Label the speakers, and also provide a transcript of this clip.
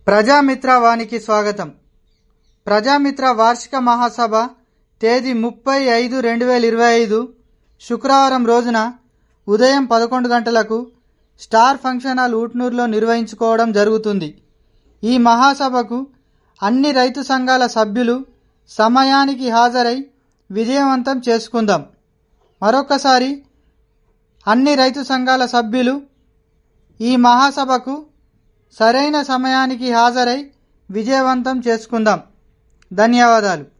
Speaker 1: ప్రజామిత్ర వానికి స్వాగతం ప్రజామిత్ర వార్షిక మహాసభ తేదీ ముప్పై ఐదు రెండు వేల ఇరవై ఐదు శుక్రవారం రోజున ఉదయం పదకొండు గంటలకు స్టార్ ఫంక్షన్ హాల్ ఊట్నూరులో నిర్వహించుకోవడం జరుగుతుంది ఈ మహాసభకు అన్ని రైతు సంఘాల సభ్యులు సమయానికి హాజరై విజయవంతం చేసుకుందాం మరొకసారి అన్ని రైతు సంఘాల సభ్యులు ఈ మహాసభకు సరైన సమయానికి హాజరై విజయవంతం చేసుకుందాం ధన్యవాదాలు